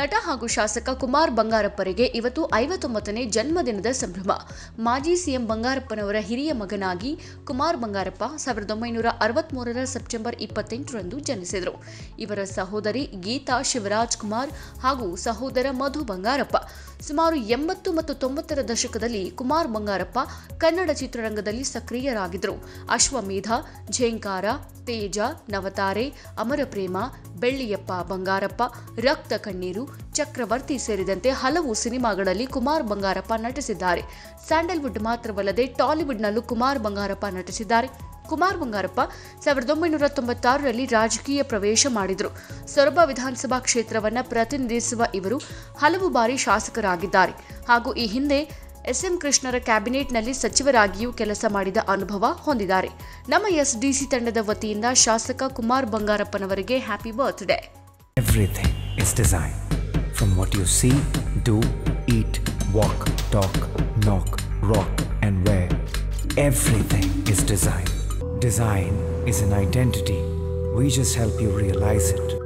ನಟ ಹಾಗೂ ಶಾಸಕ ಕುಮಾರ್ ಬಂಗಾರಪ್ಪರಿಗೆ ಇವತ್ತು ಐವತ್ತೊಂಬತ್ತನೇ ಜನ್ಮದಿನದ ಸಂಭ್ರಮ ಮಾಜಿ ಸಿಎಂ ಬಂಗಾರಪ್ಪನವರ ಹಿರಿಯ ಮಗನಾಗಿ ಕುಮಾರ್ ಬಂಗಾರಪ್ಪ ಸಾವಿರದ ಒಂಬೈನೂರ ಅರವತ್ಮೂರರ ಸೆಪ್ಟೆಂಬರ್ ಇಪ್ಪತ್ತೆಂಟರಂದು ಜನಿಸಿದರು ಇವರ ಸಹೋದರಿ ಗೀತಾ ಶಿವರಾಜ್ ಕುಮಾರ್ ಹಾಗೂ ಸಹೋದರ ಮಧು ಬಂಗಾರಪ್ಪ ಸುಮಾರು ಎಂಬತ್ತು ಮತ್ತು ತೊಂಬತ್ತರ ದಶಕದಲ್ಲಿ ಕುಮಾರ್ ಬಂಗಾರಪ್ಪ ಕನ್ನಡ ಚಿತ್ರರಂಗದಲ್ಲಿ ಸಕ್ರಿಯರಾಗಿದ್ದರು ಅಶ್ವಮೇಧ ಝೇಂಕಾರ ತೇಜ ನವತಾರೆ ಅಮರಪ್ರೇಮ ಬೆಳ್ಳಿಯಪ್ಪ ಬಂಗಾರಪ್ಪ ರಕ್ತ ಕಣ್ಣೀರು ಚಕ್ರವರ್ತಿ ಸೇರಿದಂತೆ ಹಲವು ಸಿನಿಮಾಗಳಲ್ಲಿ ಕುಮಾರ್ ಬಂಗಾರಪ್ಪ ನಟಿಸಿದ್ದಾರೆ ಸ್ಯಾಂಡಲ್ವುಡ್ ಮಾತ್ರವಲ್ಲದೆ ಟಾಲಿವುಡ್ನಲ್ಲೂ ಕುಮಾರ್ ಬಂಗಾರಪ್ಪ ನಟಿಸಿದ್ದಾರೆ ಕುಮಾರ್ ಬಂಗಾರಪ್ಪ ಸಾವಿರದ ಒಂಬೈನೂರ ತೊಂಬತ್ತಾರರಲ್ಲಿ ರಾಜಕೀಯ ಪ್ರವೇಶ ಮಾಡಿದರು ಸೊರಬ ವಿಧಾನಸಭಾ ಕ್ಷೇತ್ರವನ್ನು ಪ್ರತಿನಿಧಿಸುವ ಇವರು ಹಲವು ಬಾರಿ ಶಾಸಕರಾಗಿದ್ದಾರೆ ಹಾಗೂ ಈ ಹಿಂದೆ ಎಸ್ಎಂ ಕೃಷ್ಣರ ಕ್ಯಾಬಿನೆಟ್ನಲ್ಲಿ ಸಚಿವರಾಗಿಯೂ ಕೆಲಸ ಮಾಡಿದ ಅನುಭವ ಹೊಂದಿದ್ದಾರೆ ನಮ್ಮ ಎಸ್ಡಿಸಿ ತಂಡದ ವತಿಯಿಂದ ಶಾಸಕ ಕುಮಾರ್ ಬಂಗಾರಪ್ಪನವರಿಗೆ happy birthday Everything is design. From what you see, do, eat, walk, talk, knock, rock, and wear. Everything is design. Design is an identity. We just help you realize it.